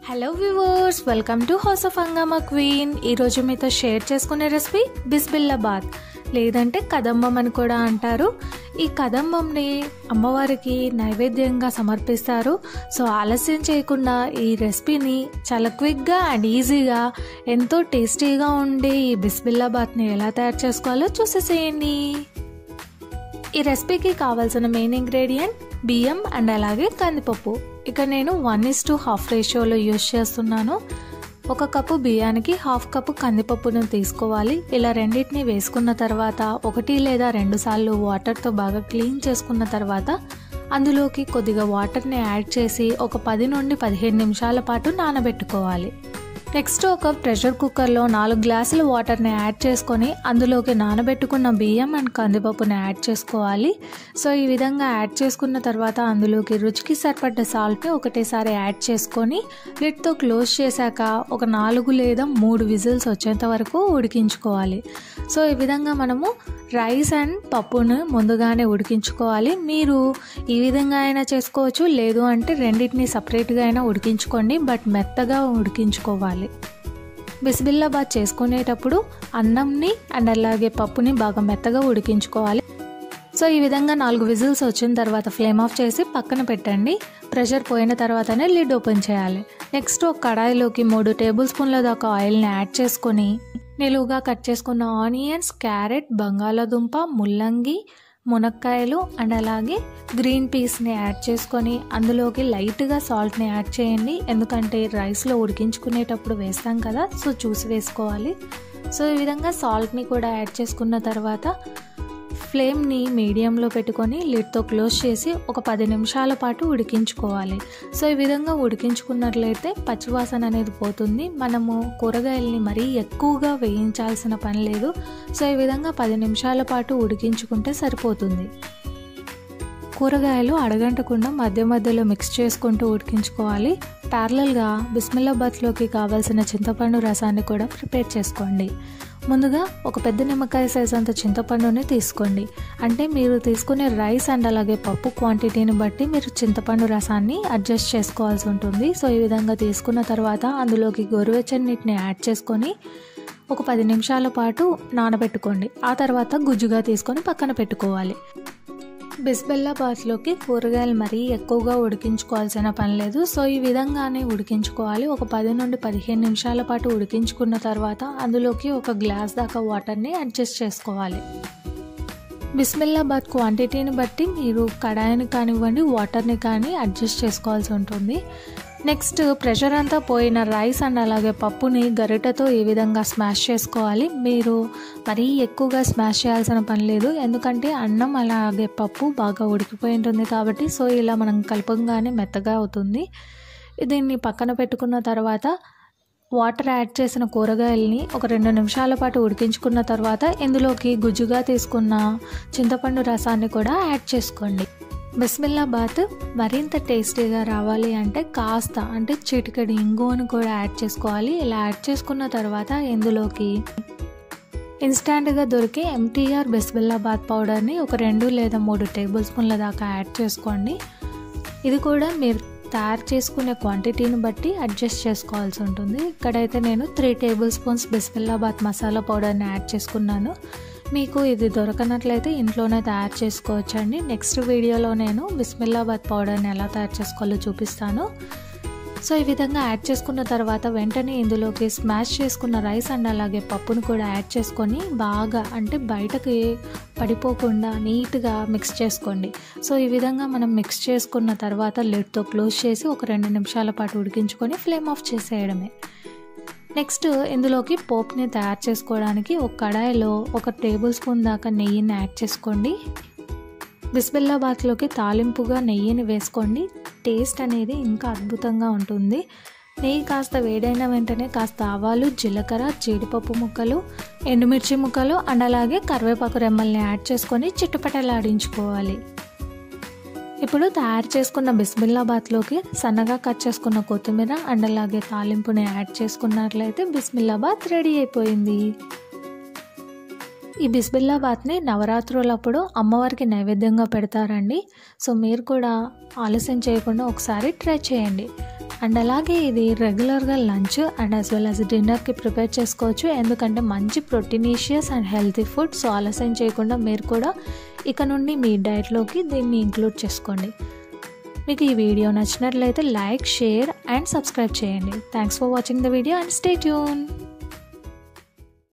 hello viewers welcome to house of Hungama queen ఈరోజు మీతో share చేసుకునే రెసిపీ బిస్బిల్లాబాద్ లేదంటే కదంబం అని కూడా అంటారు ఈ కదంబంని అమ్మవారికి నైవేద్యంగా సమర్పిస్తారు సో ఆలస్యం చేయకుండా ఈ రెసిపీని చాలా క్విక్గా అండ్ ఈజీగా ఎంతో టేస్టీగా ఉండే ఈ బిస్బిల్లాబాద్ని ఎలా తయారు చేసుకోవాలో చూసేసేయండి ఈ రెసిపీకి కావాల్సిన మెయిన్ ఇంగ్రీడియంట్ బియ్యం అండ్ అలాగే కందిపప్పు ఇక నేను వన్ ఇస్ టు హాఫ్ రేషియోలో యూస్ చేస్తున్నాను ఒక కప్పు బియ్యానికి హాఫ్ కప్పు కందిపప్పును తీసుకోవాలి ఇలా రెండింటిని వేసుకున్న తర్వాత ఒకటి లేదా రెండు సార్లు వాటర్తో బాగా క్లీన్ చేసుకున్న తర్వాత అందులోకి కొద్దిగా వాటర్ని యాడ్ చేసి ఒక పది నుండి పదిహేను నిమిషాల పాటు నానబెట్టుకోవాలి నెక్స్ట్ ఒక ప్రెషర్ కుక్కర్లో నాలుగు గ్లాసుల వాటర్ని యాడ్ చేసుకొని అందులోకి నానబెట్టుకున్న బియ్యం అండ్ కందిపప్పుని యాడ్ చేసుకోవాలి సో ఈ విధంగా యాడ్ చేసుకున్న తర్వాత అందులోకి రుచికి సరిపడ్డ సాల్ట్ని ఒకటేసారి యాడ్ చేసుకొని లిడ్తో క్లోజ్ చేశాక ఒక నాలుగు లేదా మూడు విజిల్స్ వచ్చేంత వరకు ఉడికించుకోవాలి సో ఈ విధంగా మనము రైస్ అండ్ పప్పును ముందుగానే ఉడికించుకోవాలి మీరు ఈ విధంగా అయినా చేసుకోవచ్చు లేదు అంటే రెండింటిని సపరేట్గా అయినా ఉడికించుకోండి బట్ మెత్తగా ఉడికించుకోవాలి బిస్బిల్లాబాద్ చేసుకునేటప్పుడు అన్నంని అండ్ అలాగే పప్పుని బాగా మెత్తగా ఉడికించుకోవాలి సో ఈ విధంగా నాలుగు విజిల్స్ వచ్చిన తర్వాత ఫ్లేమ్ ఆఫ్ చేసి పక్కన పెట్టండి ప్రెషర్ పోయిన తర్వాతనే లిడ్ ఓపెన్ చేయాలి నెక్స్ట్ ఒక కడాయిలోకి మూడు టేబుల్ స్పూన్ల దాకా ఆయిల్ని యాడ్ చేసుకొని నిలువుగా కట్ చేసుకున్న ఆనియన్స్ క్యారెట్ బంగాళాదుంప ముల్లంగి మునక్కాయలు అండ్ అలాగే గ్రీన్ పీస్ని యాడ్ చేసుకొని అందులోకి లైట్గా సాల్ట్ని యాడ్ చేయండి ఎందుకంటే రైస్లో ఉడికించుకునేటప్పుడు వేస్తాం కదా సో చూసి వేసుకోవాలి సో ఈ విధంగా సాల్ట్ని కూడా యాడ్ చేసుకున్న తర్వాత ఫ్లేమ్ని మీడియంలో పెట్టుకొని లిడ్తో క్లోజ్ చేసి ఒక పది నిమిషాల పాటు ఉడికించుకోవాలి సో ఈ విధంగా ఉడికించుకున్నట్లయితే పచ్చివాసన అనేది పోతుంది మనము కూరగాయల్ని మరీ ఎక్కువగా వేయించాల్సిన పని లేదు సో ఈ విధంగా పది నిమిషాల పాటు ఉడికించుకుంటే సరిపోతుంది కూరగాయలు అడగంటకుండా మధ్య మధ్యలో మిక్స్ చేసుకుంటూ ఉడికించుకోవాలి ప్యారలల్గా బిస్మిల్లాబాద్లోకి కావాల్సిన చింతపండు రసాన్ని కూడా ప్రిపేర్ చేసుకోండి ముందుగా ఒక పెద్ద నిమ్మకాయ సైజ్ అంత చింతపండుని తీసుకోండి అంటే మీరు తీసుకునే రైస్ అండ్ అలాగే పప్పు క్వాంటిటీని బట్టి మీరు చింతపండు రసాన్ని అడ్జస్ట్ చేసుకోవాల్సి ఉంటుంది సో ఈ విధంగా తీసుకున్న తర్వాత అందులోకి గోరువెచ్చని నీటిని యాడ్ చేసుకొని ఒక పది నిమిషాల పాటు నానబెట్టుకోండి ఆ తర్వాత గుజ్జుగా తీసుకొని పక్కన పెట్టుకోవాలి బిస్బెల్లాబాద్లోకి కూరగాయలు మరీ ఎక్కువగా ఉడికించుకోవాల్సిన పని లేదు సో ఈ విధంగానే ఉడికించుకోవాలి ఒక పది నుండి పదిహేను నిమిషాల పాటు ఉడికించుకున్న తర్వాత అందులోకి ఒక గ్లాస్ దాకా వాటర్ని అడ్జస్ట్ చేసుకోవాలి బిస్మిల్లాబాద్ క్వాంటిటీని బట్టి మీరు కడాయిని కానివ్వండి వాటర్ని కానీ అడ్జస్ట్ చేసుకోవాల్సి ఉంటుంది నెక్స్ట్ ప్రెషర్ అంతా పోయిన రైస్ అండ్ అలాగే పప్పుని గరిటెతో ఈ విధంగా స్మాష్ చేసుకోవాలి మీరు మరీ ఎక్కువగా స్మాష్ చేయాల్సిన పని లేదు ఎందుకంటే అన్నం అలాగే పప్పు బాగా ఉడికిపోయి ఉంటుంది కాబట్టి సో ఇలా మనం కలపంగానే మెత్తగా అవుతుంది దీన్ని పక్కన పెట్టుకున్న తర్వాత వాటర్ యాడ్ చేసిన కూరగాయల్ని ఒక రెండు నిమిషాల పాటు ఉడికించుకున్న తర్వాత ఇందులోకి గుజ్జుగా తీసుకున్న చింతపండు రసాన్ని కూడా యాడ్ చేసుకోండి బిస్మిల్లాబాద్ మరింత టేస్టీగా రావాలి అంటే కాస్త అంటే చిటికడి ఇంగువను కూడా యాడ్ చేసుకోవాలి ఇలా యాడ్ చేసుకున్న తర్వాత ఇందులోకి ఇన్స్టాంట్గా దొరికే ఎంటీఆర్ బిస్మిల్లాబాద్ పౌడర్ని ఒక రెండు లేదా మూడు టేబుల్ స్పూన్ల దాకా యాడ్ చేసుకోండి ఇది కూడా మీరు తయారు చేసుకునే క్వాంటిటీని బట్టి అడ్జస్ట్ చేసుకోవాల్సి ఉంటుంది ఇక్కడైతే నేను త్రీ టేబుల్ స్పూన్స్ బిస్మిల్లాబాద్ మసాలా పౌడర్ని యాడ్ చేసుకున్నాను మీకు ఇది దొరకనట్లయితే ఇంట్లోనే తయారు చేసుకోవచ్చండి నెక్స్ట్ వీడియోలో నేను బిస్మిల్లాబాద్ పౌడర్ని ఎలా తయారు చేసుకోవాలో చూపిస్తాను సో ఈ విధంగా యాడ్ చేసుకున్న తర్వాత వెంటనే ఇందులోకి స్మాష్ చేసుకున్న రైస్ అండ్ అలాగే పప్పును కూడా యాడ్ చేసుకొని బాగా అంటే బయటకి పడిపోకుండా నీట్గా మిక్స్ చేసుకోండి సో ఈ విధంగా మనం మిక్స్ చేసుకున్న తర్వాత లిడ్తో క్లోజ్ చేసి ఒక రెండు నిమిషాల పాటు ఉడికించుకొని ఫ్లేమ్ ఆఫ్ చేసేయడమే నెక్స్ట్ ఇందులోకి పోప్ని తయారు చేసుకోవడానికి ఒక కడాయిలో ఒక టేబుల్ స్పూన్ దాకా నెయ్యిని యాడ్ చేసుకోండి బిస్బిల్లాబాద్లోకి తాలింపుగా నెయ్యిని వేసుకోండి టేస్ట్ అనేది ఇంకా అద్భుతంగా ఉంటుంది నెయ్యి కాస్త వేడైన వెంటనే కాస్త ఆవాలు జీలకర్ర జీడిపప్పు ముక్కలు ఎండుమిర్చి ముక్కలు అండ్ అలాగే కరివేపాకు రెమ్మల్ని యాడ్ చేసుకొని చిట్టుపటలాడించుకోవాలి ఇప్పుడు తయారు చేసుకున్న బిస్మిల్లాబాద్లోకి సన్నగా కట్ చేసుకున్న కొత్తిమీర అండ్ అలాగే తాలింపుని యాడ్ చేసుకున్నట్లయితే బిస్మిల్లాబాద్ రెడీ అయిపోయింది ఈ బిస్బిల్లాబాత్ని నవరాత్రులప్పుడు అమ్మవారికి నైవేద్యంగా పెడతారండి సో మీరు కూడా ఆలస్యం చేయకుండా ఒకసారి ట్రై చేయండి అండ్ అలాగే ఇది రెగ్యులర్గా lunch and as well as డిన్నర్కి ప్రిపేర్ చేసుకోవచ్చు ఎందుకంటే మంచి proteinaceous and healthy food so ఆలస్యం చేయకుండా మీరు కూడా ఇక నుండి మీ డైట్లోకి దీన్ని ఇంక్లూడ్ చేసుకోండి మీకు ఈ వీడియో నచ్చినట్లయితే లైక్ షేర్ అండ్ సబ్స్క్రైబ్ చేయండి thanks for watching the video and stay tune